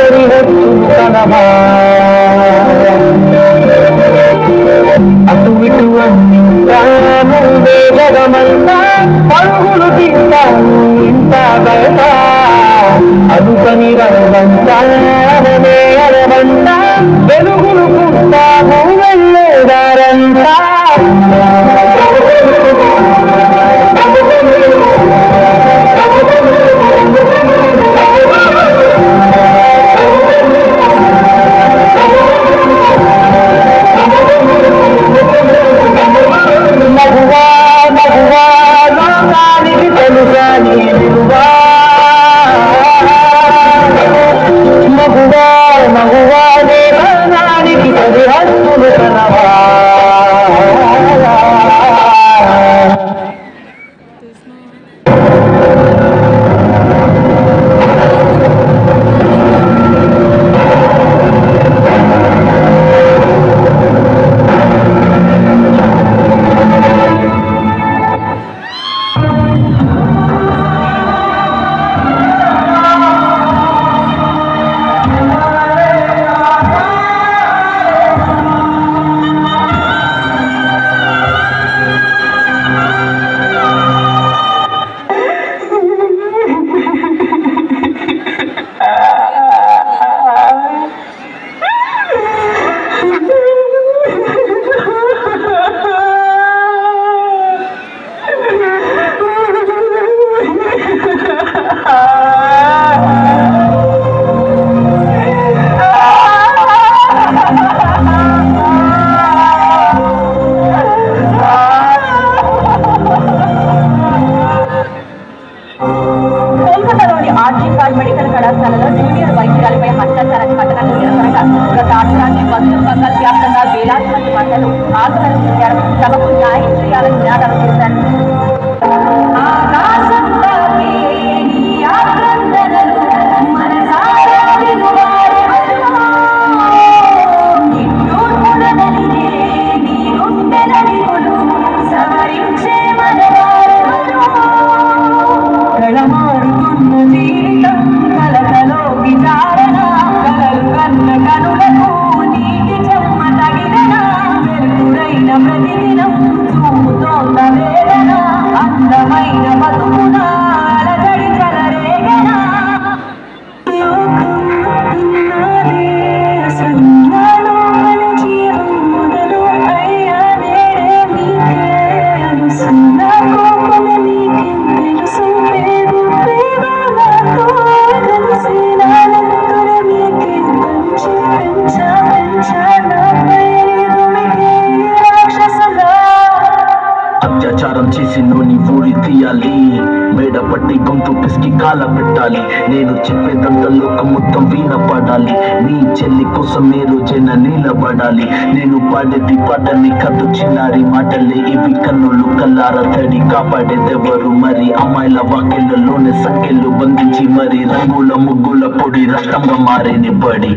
సరిహద్దుతనమా అటు ఇటు అన్నింటాను వేగమంతా పరుగులు తీస్తాను ఇంత బయట అనుకని రవంతానే అరవంట వెలుగులు పుస్తాము వెళ్ళేదారంతా మగువా మగువా లోకానికి తెలుసా నీ విలువా మగువా మగువా దేవానికి సరిహద్దులు కలవా కోల్కతాలోని ఆర్జీకార్ మెడికల్ కళాశాలలో జూనియర్ వైద్యురాలపై హత్యాచారాన్ని ఘటనకు నిరసనగా గత అర్ధరాత్రి పశ్చిమ బంగాల్ వ్యాప్తంగా వేలాది మంది మహిళలు ఆందోళన చేశారు తమకు న్యాయం చేయాలని నినాదాలు చేశారు సవరించే కళమారుతున్న జీవితం కలకలో విచారణ కలలు కన్న కనులకు నీటి చెమ్మ తగిన వెలుగురైన ప్రతిదినం చూపుతోంద వేదన అందమైన బతుకున అలజడి చెలరేగనా అత్యాచారం చేసి నోని ఊరి తీయాలి మేడ పట్టి గొంతు పిసికి కాల పెట్టాలి నేను చెప్పేదంతా లోకం మొత్తం వీణ పాడాలి నీ చెల్లి కోసం ఏ రోజైనా నిలబడాలి నేను పాడేది పాటని కథు చిన్నారి మాటలే ఇవి కన్నులు కల్లార తడి కాపాడేదెవరు మరి అమ్మాయిల వాక్యలలోనే సంఖ్యలు బంధించి మరి రంగుల ముగ్గుల పొడి రక్తంగా మారేని బడి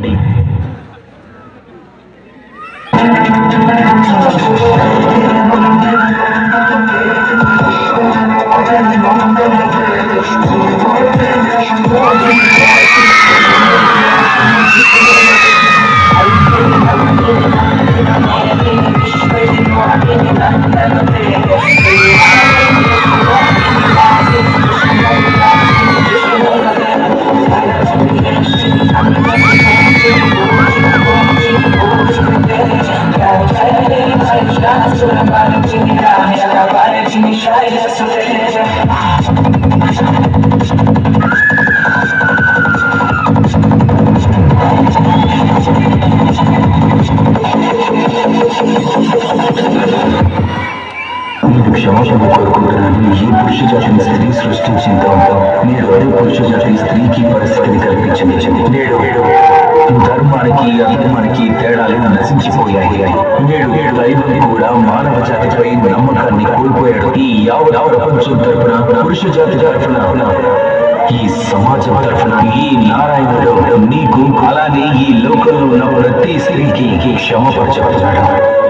నేను క్షమాపణ కోరుకుంటున్నాను ఈ పురుష జాతిని స్త్రీ సృష్టించిందో నేడు అదే పురుష జాతిని స్త్రీకి పరిస్థితిని కల్పించింది నేడు ధర్మానికి అధర్మానికి తేడాలు నశించిపోయాయి నేడు దైవం కూడా మానవ జాతిపై నమ్మకాన్ని కోల్పోయాడు ఈ యావత్ ప్రపంచం తరఫున పురుష జాతి తరఫున ఈ సమాజం తరఫున ఈ నారాయణుడు నీకు అలానే ఈ లోకంలో ఉన్న ప్రతి స్త్రీకి క్షమపరచబడ్డాడు